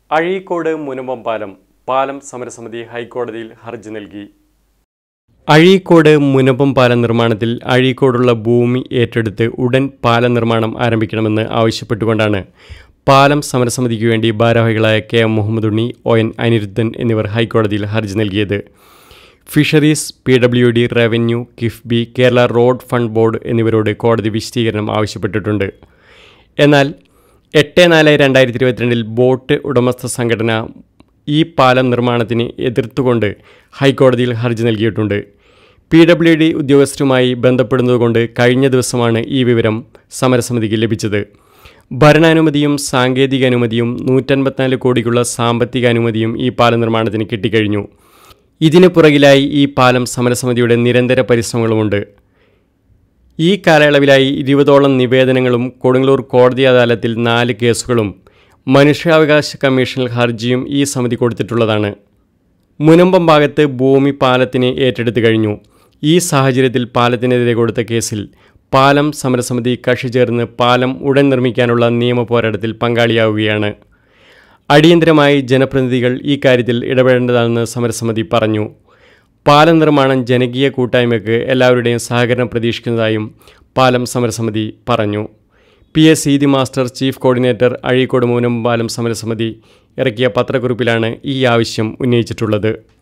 അഴീക്കോട് മുനമ്പം പാലം പാലം സമരസമിതി ഹൈക്കോടതിയിൽ ഹർജി നൽകി അഴീക്കോട് മുനമ്പം പാലം നിർമ്മാണത്തിൽ അഴീക്കോടുള്ള ഭൂമി ഏറ്റെടുത്ത് ഉടൻ പാലം നിർമ്മാണം ആരംഭിക്കണമെന്ന് ആവശ്യപ്പെട്ടുകൊണ്ടാണ് പാലം സമരസമിതിക്ക് വേണ്ടി ഭാരവാഹികളായ K M Muhammad Unni O N Anirudhan എന്നിവർ ഹൈക്കോടതിയിൽ ഹർജി നൽകിയത് fisheries P W D revenue KIIFB Kerala road fund board എന്നിവരോട് കോടതി വിശദീകരണം ആവശ്യപ്പെട്ടിട്ടുണ്ട് എന്നാൽ എട്ട് നാല് രണ്ടായിരത്തി ഇരുപത്തിരണ്ടിൽ ബോട്ട് ഉടമസ്ഥ സംഘടന ഈ പാലം നിർമ്മാണത്തിന് എതിർത്തുകൊണ്ട് ഹൈക്കോടതിയിൽ ഹർജി നൽകിയിട്ടുണ്ട് പി ഡബ്ല്യു ഡി ഉദ്യോഗസ്ഥരുമായി ബന്ധപ്പെടുന്നതുകൊണ്ട് കഴിഞ്ഞ ദിവസമാണ് ഈ വിവരം സമരസമിതിക്ക് ലഭിച്ചത് ഭരണാനുമതിയും സാങ്കേതിക അനുമതിയും നൂറ്റൻപത്തിനാല് കോടിക്കുള്ള സാമ്പത്തിക അനുമതിയും ഈ പാലം നിർമ്മാണത്തിന് കിട്ടിക്കഴിഞ്ഞു ഇതിനു പുറകിലായി ഈ പാലം സമരസമിതിയുടെ നിരന്തര പരിശ്രമങ്ങളുമുണ്ട് ഈ കാലയളവിലായി ഇരുപതോളം നിവേദനങ്ങളും കൊടുങ്ങല്ലൂർ കോടതി അദാലത്തിൽ നാല് കേസുകളും മനുഷ്യാവകാശ കമ്മീഷനിൽ ഹർജിയും ഈ സമിതി കൊടുത്തിട്ടുള്ളതാണ് മുനമ്പം ഭാഗത്ത് ഭൂമി പാലത്തിന് ഏറ്റെടുത്തു കഴിഞ്ഞു ഈ സാഹചര്യത്തിൽ പാലത്തിനെതിരെ കൊടുത്ത കേസിൽ പാലം സമരസമിതി കക്ഷി ചേർന്ന് പാലം ഉടൻ നിർമ്മിക്കാനുള്ള നിയമ പോരാട്ടത്തിൽ പങ്കാളിയാവുകയാണ് അടിയന്തരമായി ജനപ്രതിനിധികൾ ഈ കാര്യത്തിൽ ഇടപെടേണ്ടതാണെന്ന് സമരസമിതി പറഞ്ഞു പാലം നിർമ്മാണം ജനകീയ കൂട്ടായ്മയ്ക്ക് എല്ലാവരുടെയും സഹകരണം പ്രതീക്ഷിക്കുന്നതായും പാലം സമരസമിതി പറഞ്ഞു P S Seethi master chief coordinator Azhikode മൂനം പാലം സമരസമിതി ഇറക്കിയ പത്രക്കുറിപ്പിലാണ് ഈ ആവശ്യം ഉന്നയിച്ചിട്ടുള്ളത്